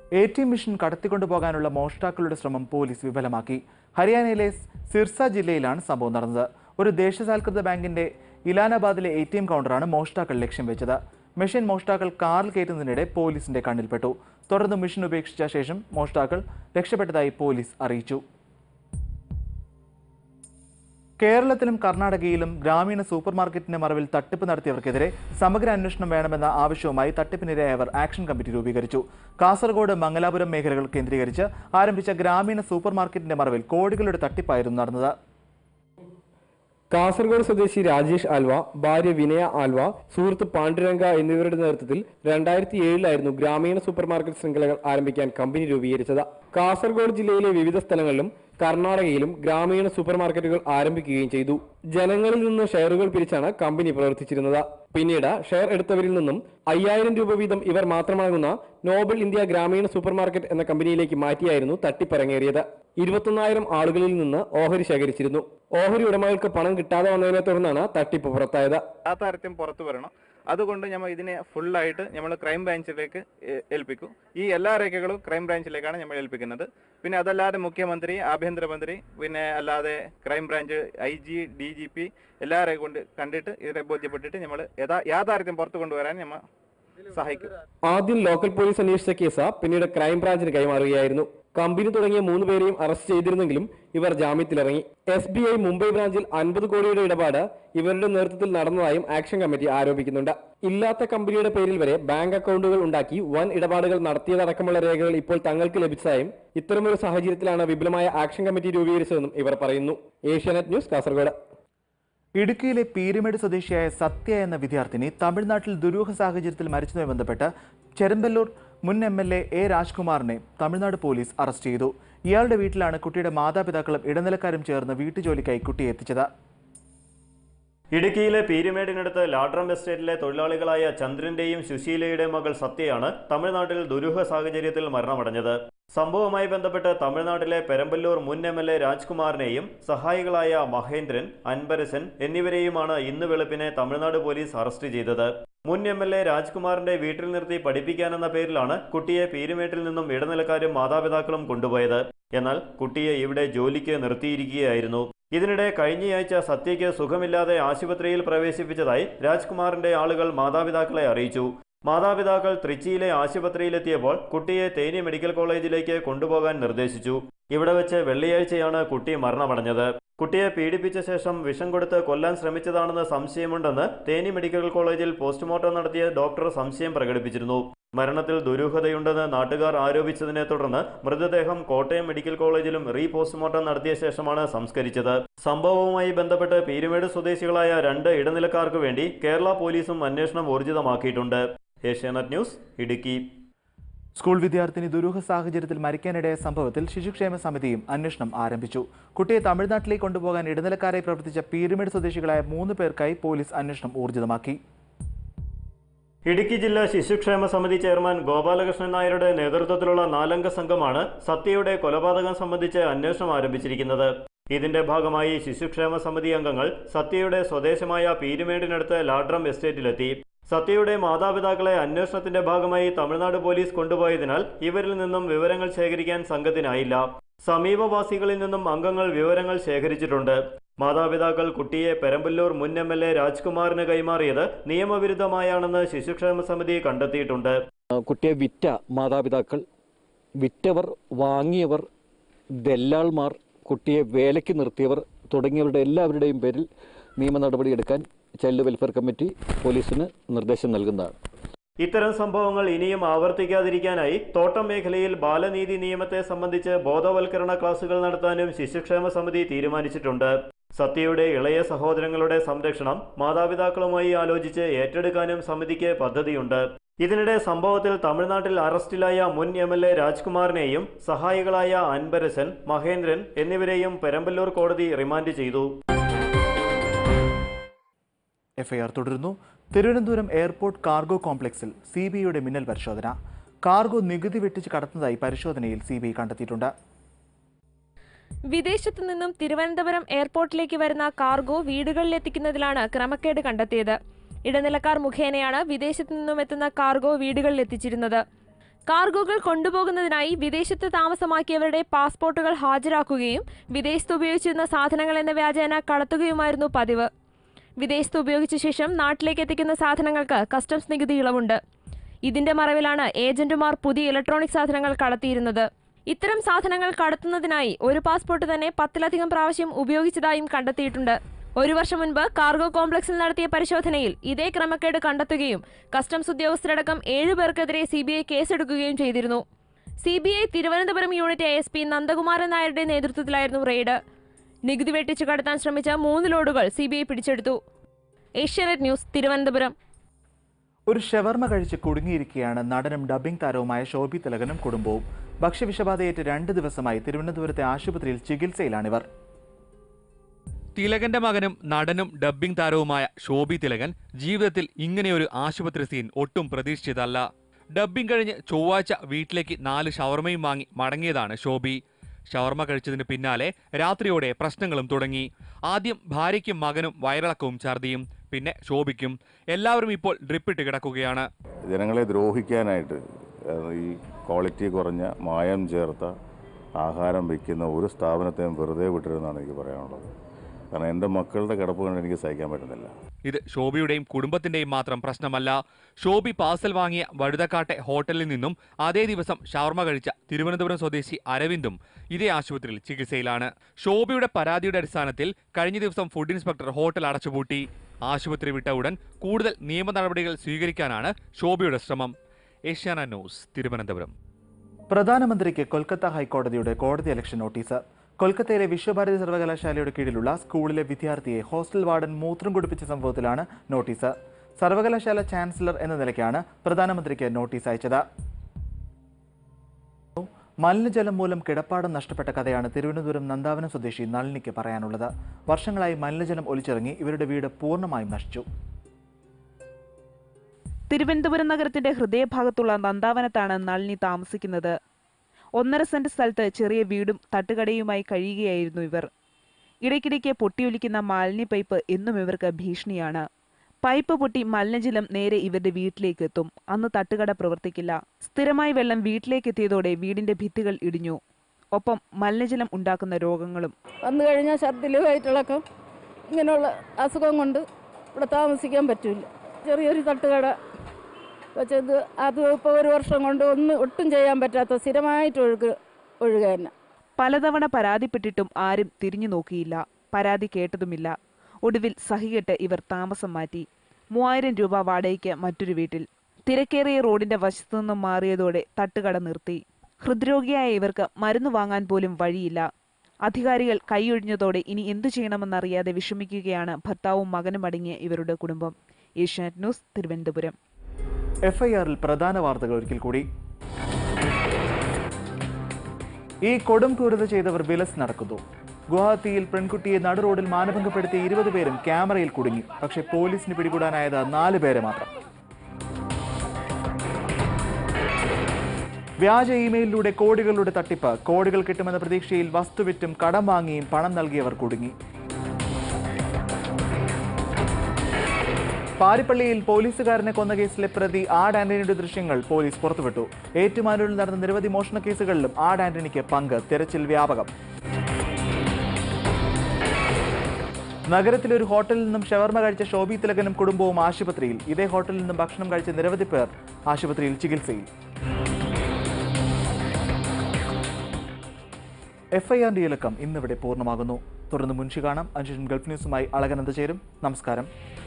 A T M machine കടത്തിക്കൊണ്ടുപോകാനുള്ള മോഷ്ടാക്കളുടെ ശ്രമം പോലീസ് വിഫലമാക്കി ഹരിയാനയിലെ സിർസ ജില്ലയിലാണ് സംഭവം നടന്നത് ഒരു ദേശസാൽകൃത ബാങ്കിന്റെ ഇലാനാബാദിലെ എ ടി എം കൗണ്ടറാണ് മോഷ്ടാക്കൾ ലക്ഷ്യം വെച്ചത് മെഷീൻ മോഷ്ടാക്കൾ കാറിൽ കയറ്റുന്നതിനിടെ പോലീസിന്റെ കണ്ണിൽപ്പെട്ടു തുടർന്ന് മെഷീൻ ഉപേക്ഷിച്ച ശേഷം മോഷ്ടാക്കൾ രക്ഷപ്പെട്ടതായി പോലീസ് അറിയിച്ചു കേരളത്തിലും കർണാടകയിലും ഗ്രാമീണ സൂപ്പർ മാർക്കറ്റിന്റെ മറവിൽ തട്ടിപ്പ് നടത്തിയവർക്കെതിരെ സമഗ്ര അന്വേഷണം വേണമെന്ന ആവശ്യവുമായി തട്ടിപ്പിനിരയായവർ ആക്ഷൻ കമ്മിറ്റി രൂപീകരിച്ചു കാസർഗോഡ് മംഗലാപുരം മേഖലകൾ കേന്ദ്രീകരിച്ച് ആരംഭിച്ച ഗ്രാമീണ സൂപ്പർ മാർക്കറ്റിന്റെ മറവിൽ കോടികളുടെ തട്ടിപ്പായിരുന്നു നടന്നത് കാസർഗോഡ് സ്വദേശി രാജേഷ് ആൽവ ഭാര്യ വിനയ ആൽവ സുഹൃത്ത് പാണ്ഡുരംഗ എന്നിവരുടെ നേതൃത്വത്തിൽ രണ്ടായിരത്തി ഏഴിലായിരുന്നു ഗ്രാമീണ സൂപ്പർ മാർക്കറ്റ് ശൃംഖലകൾ ആരംഭിക്കാൻ കമ്പനി രൂപീകരിച്ചത് കാസർഗോഡ് ജില്ലയിലെ വിവിധ സ്ഥലങ്ങളിലും കർണാടകയിലും ഗ്രാമീണ സൂപ്പർ മാർക്കറ്റുകൾ ആരംഭിക്കുകയും ചെയ്തു ജനങ്ങളിൽ നിന്ന് ഷെയറുകൾ പിരിച്ചാണ് കമ്പനി പ്രവർത്തിച്ചിരുന്നത് പിന്നീട് ഷെയർ എടുത്തവരിൽ നിന്നും അയ്യായിരം രൂപ വീതം ഇവർ മാത്രമാകുന്ന Noble India Gramina supermarket എന്ന കമ്പനിയിലേക്ക് മാറ്റിയായിരുന്നു തട്ടിപ്പറങ്ങേറിയത് ഇരുപത്തൊന്നായിരം ആളുകളിൽ നിന്ന് ഓഹരി ശേഖരിച്ചിരുന്നു ഓഹരി ഉടമകൾക്ക് പണം കിട്ടാതെ വന്നതിനെ തുടർന്നാണ് തട്ടിപ്പ് പുറത്തായത് യാഥാർത്ഥ്യം പുറത്തു വരണം അതുകൊണ്ട് നമ്മൾ ഇതിനെ ഫുള്ളായിട്ട് നമ്മൾ ക്രൈം ബ്രാഞ്ചിലേക്ക് ഏ- ഏൽപ്പിക്കും ഈ എല്ലാ രേഖകളും ക്രൈം ബ്രാഞ്ചിലേക്കാണ് നമ്മൾ ഏൽപ്പിക്കുന്നത് പിന്നെ അതല്ലാതെ മുഖ്യമന്ത്രി ആഭ്യന്തരമന്ത്രി പിന്നെ അല്ലാതെ crime branch I G D G P എല്ലാവരെയും കൊണ്ട് കണ്ടിട്ട് ഇതിനെ ബോധ്യപ്പെട്ടിട്ട് നമ്മൾ യഥാ യാഥാർത്ഥ്യം പുറത്തു കൊണ്ടുവരാൻ നമ്മൾ സഹായിക്കും ആദ്യം ലോക്കൽ പോലീസ് അന്വേഷിച്ച കേസ് പിന്നീട് ക്രൈം ബ്രാഞ്ചിന് കൈമാറുകയായിരുന്നു കമ്പനി തുടങ്ങിയ മൂന്ന് പേരെയും അറസ്റ്റ് ചെയ്തിരുന്നെങ്കിലും ഇവർ ജാമ്യത്തിലിറങ്ങി എസ് ബി ഐ മുംബൈ ബ്രാഞ്ചിൽ അൻപത് കോടിയുടെ ഇടപാട് ഇവരുടെ നേതൃത്വത്തിൽ നടന്നതായും ആക്ഷൻ കമ്മിറ്റി ആരോപിക്കുന്നുണ്ട് ഇല്ലാത്ത കമ്പനിയുടെ പേരിൽ വരെ ബാങ്ക് അക്കൗണ്ടുകൾ ഉണ്ടാക്കി വൻ ഇടപാടുകൾ നടത്തിയതടക്കമുള്ള രേഖകൾ ഇപ്പോൾ തങ്ങൾക്ക് ലഭിച്ചതായും ഇത്തരമൊരു സാഹചര്യത്തിലാണ് വിപുലമായ ആക്ഷൻ കമ്മിറ്റി രൂപീകരിച്ചതെന്നും ഇവർ പറയുന്നു ഏഷ്യാനെറ്റ് ന്യൂസ് കാസർഗോഡ് ഇടുക്കിയിലെ പീരുമേട് സ്വദേശിയായ സത്യ എന്ന വിദ്യാർത്ഥിനി തമിഴ്നാട്ടിൽ ദുരൂഹ സാഹചര്യത്തിൽ മരിച്ചതുമായി ബന്ധപ്പെട്ട് ചെരമ്പല്ലൂർ മുൻ എം എൽ എ എ രാജ്കുമാറിനെ തമിഴ്നാട് പോലീസ് അറസ്റ്റ് ചെയ്തു ഇയാളുടെ വീട്ടിലാണ് കുട്ടിയുടെ മാതാപിതാക്കളും ഇടനിലക്കാരും ചേർന്ന് വീട്ടുജോലിക്കായി കുട്ടിയെ എത്തിച്ചത് ഇടുക്കിയിലെ പീരുമേടിനടുത്ത് ലാഡ്രം എസ്റ്റേറ്റിലെ തൊഴിലാളികളായ ചന്ദ്രന്റെയും സുശീലയുടെയും മകൾ സത്യയാണ് തമിഴ്നാട്ടിൽ ദുരൂഹ സാഹചര്യത്തിൽ മരണമടഞ്ഞത് സംഭവവുമായി ബന്ധപ്പെട്ട് തമിഴ്നാട്ടിലെ പെരമ്പല്ലൂർ മുൻ എം എൽ എ രാജ്കുമാറിനെയും സഹായികളായ മഹേന്ദ്രൻ അൻപരസൻ എന്നിവരെയുമാണ് ഇന്ന് വെളുപ്പിനെ തമിഴ്നാട് പോലീസ് അറസ്റ്റ് ചെയ്തത് മുൻ എം എൽ എ രാജ്കുമാറിന്റെ വീട്ടിൽ നിർത്തി പഠിപ്പിക്കാനെന്ന പേരിലാണ് കുട്ടിയെ പീരുമേട്ടിൽ നിന്നും ഇടനിലക്കാരും മാതാപിതാക്കളും കൊണ്ടുപോയത് എന്നാൽ കുട്ടിയെ ഇവിടെ ജോലിക്ക് നിർത്തിയിരിക്കുകയായിരുന്നു ഇതിനിടെ കഴിഞ്ഞയാഴ്ച സത്യയ്ക്ക് സുഖമില്ലാതെ ആശുപത്രിയിൽ പ്രവേശിപ്പിച്ചതായി രാജ്കുമാറിന്റെ ആളുകൾ മാതാപിതാക്കളെ അറിയിച്ചു മാതാപിതാക്കൾ തൃച്ചിയിലെ ആശുപത്രിയിലെത്തിയപ്പോൾ കുട്ടിയെ തേനി മെഡിക്കൽ കോളേജിലേക്ക് കൊണ്ടുപോകാൻ നിർദ്ദേശിച്ചു ഇവിടെ വെച്ച് വെള്ളിയാഴ്ചയാണ് കുട്ടി മരണമടഞ്ഞത് കുട്ടിയെ പീഡിപ്പിച്ച ശേഷം വിഷം കൊടുത്ത് കൊല്ലാൻ ശ്രമിച്ചതാണെന്ന് സംശയമുണ്ടെന്ന് തേനി മെഡിക്കൽ കോളേജിൽ പോസ്റ്റ്മോർട്ടം നടത്തിയ ഡോക്ടർ സംശയം പ്രകടിപ്പിച്ചിരുന്നു മരണത്തിൽ ദുരൂഹതയുണ്ടെന്ന് നാട്ടുകാർ ആരോപിച്ചതിനെ തുടർന്ന് മൃതദേഹം കോട്ടയം മെഡിക്കൽ കോളേജിലും റീ പോസ്റ്റ്മോർട്ടം നടത്തിയ ശേഷമാണ് സംസ്കരിച്ചത് സംഭവവുമായി ബന്ധപ്പെട്ട് പീരുമേട് സ്വദേശികളായ രണ്ട് ഇടനിലക്കാർക്ക് വേണ്ടി കേരള പോലീസും അന്വേഷണം ഊർജിതമാക്കിയിട്ടുണ്ട് ഏഷ്യാനെറ്റ് ന്യൂസ് ഇടുക്കി സ്കൂൾ വിദ്യാർത്ഥിനി ദുരൂഹ സാഹചര്യത്തിൽ മരിക്കാനിടയ സംഭവത്തിൽ ശിശുക്ഷേമ സമിതിയും അന്വേഷണം ആരംഭിച്ചു കുട്ടിയെ തമിഴ്നാട്ടിലേക്ക് കൊണ്ടുപോകാൻ ഇടനിലക്കാരായി പ്രവർത്തിച്ച പീരുമേട് സ്വദേശികളായ മൂന്ന് പേർക്കായി പോലീസ് അന്വേഷണം ഊർജിതമാക്കി ഇടുക്കി ജില്ലാ ശിശുക്ഷേമ സമിതി ചെയർമാൻ ഗോപാലകൃഷ്ണൻ നായരുടെ നേതൃത്വത്തിലുള്ള നാലംഗ സംഘമാണ് സത്യയുടെ കൊലപാതകം സംബന്ധിച്ച് അന്വേഷണം ആരംഭിച്ചിരിക്കുന്നത് ഇതിന്റെ ഭാഗമായി ശിശുക്ഷേമ സമിതി അംഗങ്ങൾ സത്യയുടെ സ്വദേശമായ പീരുമേടിനടുത്ത് ലാഡ്രം എസ്റ്റേറ്റിലെത്തി സത്യയുടെ മാതാപിതാക്കളെ അന്വേഷണത്തിന്റെ ഭാഗമായി തമിഴ്നാട് പോലീസ് കൊണ്ടുപോയതിനാൽ ഇവരിൽ നിന്നും വിവരങ്ങൾ ശേഖരിക്കാൻ സംഘത്തിനായില്ല സമീപവാസികളിൽ നിന്നും അംഗങ്ങൾ വിവരങ്ങൾ ശേഖരിച്ചിട്ടുണ്ട് മാതാപിതാക്കൾ കുട്ടിയെ പെരമ്പല്ലൂർ മുൻ എം എൽ എ രാജ്കുമാറിന് കൈമാറിയത് നിയമവിരുദ്ധമായാണെന്ന് ശിശുക്ഷേമ സമിതി കണ്ടെത്തിയിട്ടുണ്ട് കുട്ടിയെ വിറ്റ മാതാപിതാക്കൾ വിറ്റവർ വാങ്ങിയവർ ദല്ലാൾമാർ കുട്ടിയെ വേലയ്ക്ക് നിർത്തിയവർ തുടങ്ങിയവരുടെ എല്ലാവരുടെയും പേരിൽ നിയമ നടപടിയെടുക്കാൻ ചൈൽഡ് വെൽഫെയർ കമ്മിറ്റി പോലീസിന് നിർദ്ദേശം നൽകുന്നതാണ് ഇത്തരം സംഭവങ്ങൾ ഇനിയും ആവർത്തിക്കാതിരിക്കാനായി തോട്ടം മേഖലയിൽ ബാലനീതി നിയമത്തെ സംബന്ധിച്ച് ബോധവൽക്കരണ ക്ലാസുകൾ നടത്താനും ശിശുക്ഷേമ സമിതി തീരുമാനിച്ചിട്ടുണ്ട് സത്യയുടെ ഇളയ സഹോദരങ്ങളുടെ സംരക്ഷണം മാതാപിതാക്കളുമായി ആലോചിച്ച് ഏറ്റെടുക്കാനും സമിതിക്ക് പദ്ധതിയുണ്ട് ഇതിനിടെ സംഭവത്തിൽ തമിഴ്നാട്ടിൽ അറസ്റ്റിലായ മുൻ എം എൽ എ രാജ്കുമാറിനെയും സഹായികളായ അൻപരസൻ മഹേന്ദ്രൻ എന്നിവരെയും പെരമ്പല്ലൂർ കോടതി റിമാൻഡ് ചെയ്തു എഫ്ഐആർ തുടരുന്നു തിരുവനന്തപുരം എയർപോർട്ട് കാർഗോ കോംപ്ലക്സിൽ സി ബി ഐയുടെ മിന്നൽ പരിശോധന കാർഗോ നികുതി വെട്ടിച്ച് കടത്തുന്നതായി പരിശോധനയിൽ സി ബി ഐ കണ്ടെത്തിയിട്ടുണ്ട് വിദേശത്തു നിന്നും തിരുവനന്തപുരം എയർപോർട്ടിലേക്ക് വരുന്ന കാർഗോ വീടുകളിലെത്തിക്കുന്നതിലാണ് ക്രമക്കേട് കണ്ടെത്തിയത് ഇടനിലക്കാർ മുഖേനയാണ് വിദേശത്തു നിന്നും എത്തുന്ന കാർഗോ വീടുകളിലെത്തിച്ചിരുന്നത് കാർഗോകൾ കൊണ്ടുപോകുന്നതിനായി വിദേശത്ത് താമസമാക്കിയവരുടെ പാസ്പോർട്ടുകൾ ഹാജരാക്കുകയും വിദേശത്ത് ഉപയോഗിച്ചിരുന്ന സാധനങ്ങൾ എന്ന വ്യാജേന കടത്തുകയുമായിരുന്നു പതിവ് വിദേശത്ത് ഉപയോഗിച്ച ശേഷം നാട്ടിലേക്ക് എത്തിക്കുന്ന സാധനങ്ങൾക്ക് കസ്റ്റംസ് നികുതി ഇളവുണ്ട് ഇതിന്റെ മറവിലാണ് ഏജന്റുമാർ പുതിയ ഇലക്ട്രോണിക് സാധനങ്ങൾ കടത്തിയിരുന്നത് ഇത്തരം സാധനങ്ങൾ കടത്തുന്നതിനായി ഒരു പാസ്പോർട്ട് തന്നെ പത്തിലധികം പ്രാവശ്യം ഉപയോഗിച്ചതായും കണ്ടെത്തിയിട്ടുണ്ട് ഒരു വർഷം മുൻപ് കാർഗോ കോംപ്ലക്സിൽ നടത്തിയ പരിശോധനയിൽ ഇതേ ക്രമക്കേട് കണ്ടെത്തുകയും കസ്റ്റംസ് ഉദ്യോഗസ്ഥരടക്കം ഏഴുപേർക്കെതിരെ സി ബി ഐ കേസെടുക്കുകയും ചെയ്തിരുന്നു C B I Thiruvananthapuram unit S P Nandakumaran നായരുടെ നേതൃത്വത്തിലായിരുന്നു റെയ്ഡ് നികുതി വെട്ടിച്ച് കടത്താൻ ശ്രമിച്ച മൂന്ന് ലോഡുകൾ സി ബി ഐ പിടിച്ചെടുത്തു ഏഷ്യാനെറ്റ് ന്യൂസ് തിരുവനന്തപുരം ഒരു ഷവർമ കഴിച്ച് കുടുങ്ങിയിരിക്കുകയാണ് നടനും ഡബ്ബിംഗ് താരവുമായ ശോഭി തിലകനും കുടുംബവും ഭക്ഷ്യവിഷബാധയേറ്റ് രണ്ട് ദിവസമായി തിരുവനന്തപുരത്തെ ആശുപത്രിയിൽ ചികിത്സയിലാണിവർ തിലകന്റെ മകനും നടനും ഡബ്ബിംഗ് താരവുമായ ശോഭി തിലകൻ ജീവിതത്തിൽ ഇങ്ങനെയൊരു ആശുപത്രി സീൻ ഒട്ടും പ്രതീക്ഷിച്ചതല്ല ഡബ്ബിംഗ് കഴിഞ്ഞ് ചൊവ്വാഴ്ച വീട്ടിലേക്ക് നാല് ഷവർമയും വാങ്ങി മടങ്ങിയതാണ് ശോഭി ഷവർമ കഴിച്ചതിന് പിന്നാലെ രാത്രിയോടെ പ്രശ്നങ്ങളും തുടങ്ങി ആദ്യം ഭാര്യയ്ക്കും മകനും വയറിളക്കവും ഛർദിയും പിന്നെ ശോഭിക്കും എല്ലാവരും ഇപ്പോൾ ഡ്രിപ്പിട്ട് കിടക്കുകയാണ് ജനങ്ങളെ ദ്രോഹിക്കാനായിട്ട് ഏഹ്, ഈ ക്വാളിറ്റി കുറഞ്ഞ മായം ചേർത്ത ആഹാരം വയ്ക്കുന്ന ഒരു സ്ഥാപനത്തെയും വെറുതെ വിട്ടിരുന്നാണ് എനിക്ക് പറയാനുള്ളത് കാരണം എൻ്റെ മക്കളുടെ കിടപ്പ് കണ്ട് എനിക്ക് സഹിക്കാൻ പറ്റുന്നില്ല ഇത് ശോഭിയുടെയും കുടുംബത്തിന്റെയും മാത്രം പ്രശ്നമല്ല ശോഭി പാർസൽ വാങ്ങിയ വഴുതക്കാട്ടെ ഹോട്ടലിൽ നിന്നും അതേ ദിവസം ഷവർമ കഴിച്ച തിരുവനന്തപുരം സ്വദേശി അരവിന്ദും ഇതേ ആശുപത്രിയിൽ ചികിത്സയിലാണ് ശോഭിയുടെ പരാതിയുടെ അടിസ്ഥാനത്തിൽ കഴിഞ്ഞ ദിവസം ഫുഡ് ഇൻസ്പെക്ടർ ഹോട്ടൽ അടച്ചുപൂട്ടി ആശുപത്രി വിട്ട ഉടൻ കൂടുതൽ നിയമ നടപടികൾ സ്വീകരിക്കാനാണ് ശോഭിയുടെ ശ്രമം ഏഷ്യാന ന്യൂസ് തിരുവനന്തപുരം പ്രധാനമന്ത്രിക്ക് കൊൽക്കത്ത ഹൈക്കോടതിയുടെ കോടതി അലക്ഷൻ നോട്ടീസ് കൊൽക്കത്തയിലെ വിശ്വഭാരതി സർവകലാശാലയുടെ കീഴിലുള്ള സ്കൂളിലെ വിദ്യാർത്ഥിയെ ഹോസ്റ്റൽ വാർഡൻ മൂത്രം കുടിപ്പിച്ച സംഭവത്തിലാണ് നോട്ടീസ് സർവകലാശാല ചാൻസലർ എന്ന നിലയ്ക്കാണ് പ്രധാനമന്ത്രിക്ക് നോട്ടീസ് അയച്ചത് മലിനജലം മൂലം കിടപ്പാടം നഷ്ടപ്പെട്ട കഥയാണ് തിരുവനന്തപുരം നന്ദാവനം സ്വദേശി നളിനിക്ക് പറയാനുള്ളത് വർഷങ്ങളായി മലിനജലം ഒലിച്ചിറങ്ങി ഇവരുടെ വീട് പൂർണ്ണമായും നശിച്ചു തിരുവനന്തപുരം നഗരത്തിന്റെ ഹൃദയഭാഗത്തുള്ള നന്ദാവനത്താണ് നളിനി താമസിക്കുന്നത് ഒന്നര സെന്റ് സ്ഥലത്ത് ചെറിയ വീടും തട്ടുകടയുമായി കഴിയുകയായിരുന്നു ഇവർ ഇടയ്ക്കിടയ്ക്ക് പൊട്ടിയൊലിക്കുന്ന മാലിന്യ പൈപ്പ് എന്നും ഇവർക്ക് ഭീഷണിയാണ് പൈപ്പ് പൊട്ടി മലിനജലം നേരെ ഇവരുടെ വീട്ടിലേക്ക് എത്തും അന്ന് തട്ടുകട പ്രവർത്തിക്കില്ല സ്ഥിരമായി വെള്ളം വീട്ടിലേക്ക് എത്തിയതോടെ വീടിന്റെ ഭിത്തികൾ ഇടിഞ്ഞു ഒപ്പം മലിനജലം ഉണ്ടാക്കുന്ന രോഗങ്ങളും വന്നു കഴിഞ്ഞാൽ ഛർദിൽ വയറ്റിളക്കം ഇങ്ങനെയുള്ള അസുഖം കൊണ്ട് ഇവിടെ താമസിക്കാൻ പറ്റില്ല ചെറിയൊരു തട്ടുകട വെച്ചത് അത് ഇപ്പോൾ ഒരു വർഷം കൊണ്ട് ഒന്നും ഒട്ടും ചെയ്യാൻ പറ്റാത്ത സ്ഥിരമായിട്ട് ഒഴുക ഒഴുക തന്നെ പലതവണ പരാതിപ്പെട്ടിട്ടും ആരും തിരിഞ്ഞു നോക്കിയില്ല പരാതി കേട്ടതുമില്ല ഒടുവിൽ സഹികെട്ട് ഇവർ താമസം മാറ്റി മൂവായിരം രൂപ വാടകയ്ക്ക് മറ്റൊരു വീട്ടിൽ തിരക്കേറിയ റോഡിന്റെ വശത്തു നിന്നും മാറിയതോടെ തട്ടുകട നിർത്തി ഹൃദ്രോഗിയായ ഇവർക്ക് മരുന്ന് വാങ്ങാൻ പോലും വഴിയില്ല അധികാരികൾ കൈയൊഴിഞ്ഞതോടെ ഇനി എന്തു ചെയ്യണമെന്നറിയാതെ വിഷമിക്കുകയാണ് ഭർത്താവും മകനും അടങ്ങിയ ഇവരുടെ കുടുംബം ഏഷ്യാനെറ്റ് ന്യൂസ് തിരുവനന്തപുരം എഫ്ഐആറിൽ പ്രധാന വാർത്തകൾ ഒരിക്കൽ കൂടി ഈ കൊടും ക്രൂരത ചെയ്തവർ വിലസ് നടക്കുന്നു ഗുവാഹത്തിയിൽ പെൺകുട്ടിയെ നടു റോഡിൽ മാനഭംഗപ്പെടുത്തിയ ഇരുപത് പേരും ക്യാമറയിൽ കുടുങ്ങി പക്ഷേ പോലീസിന് പിടികൂടാനായത് നാല് പേരെ മാത്രം വ്യാജ ഇമെയിലിലൂടെ കോടികളുടെ തട്ടിപ്പ് കോടികൾ കിട്ടുമെന്ന പ്രതീക്ഷയിൽ വസ്തുവിറ്റും കടം വാങ്ങിയും പണം നൽകിയവർ കുടുങ്ങി പാരിപ്പള്ളിയിൽ പോലീസുകാരനെ കൊന്ന കേസിലെ പ്രതി ആഡ് ആന്റണിയുടെ ദൃശ്യങ്ങൾ പോലീസ് പുറത്തുവിട്ടു ഏറ്റുമാനൂരിൽ നടന്ന നിരവധി മോഷണ കേസുകളിലും ആഡ് ആന്റണിക്ക് പങ്ക് തിരച്ചിൽ വ്യാപകം നഗരത്തിലെ ഒരു ഹോട്ടലിൽ നിന്നും ഷവർമ കഴിച്ച ശോഭി തിലകനും കുടുംബവും ആശുപത്രിയിൽ ഇതേ ഹോട്ടലിൽ നിന്നും ഭക്ഷണം കഴിച്ച നിരവധി പേർ ആശുപത്രിയിൽ ചികിത്സയിൽ എഫ്ഐആറിന്റെ ഇലക്കം ഇന്നിവിടെ പൂർണ്ണമാകുന്നു തുടർന്ന് മുൻഷി കാണാം അഞ്ചിൻ ഗൾഫ് ന്യൂസുമായി അളകനന്ദ ചേരും നമസ്കാരം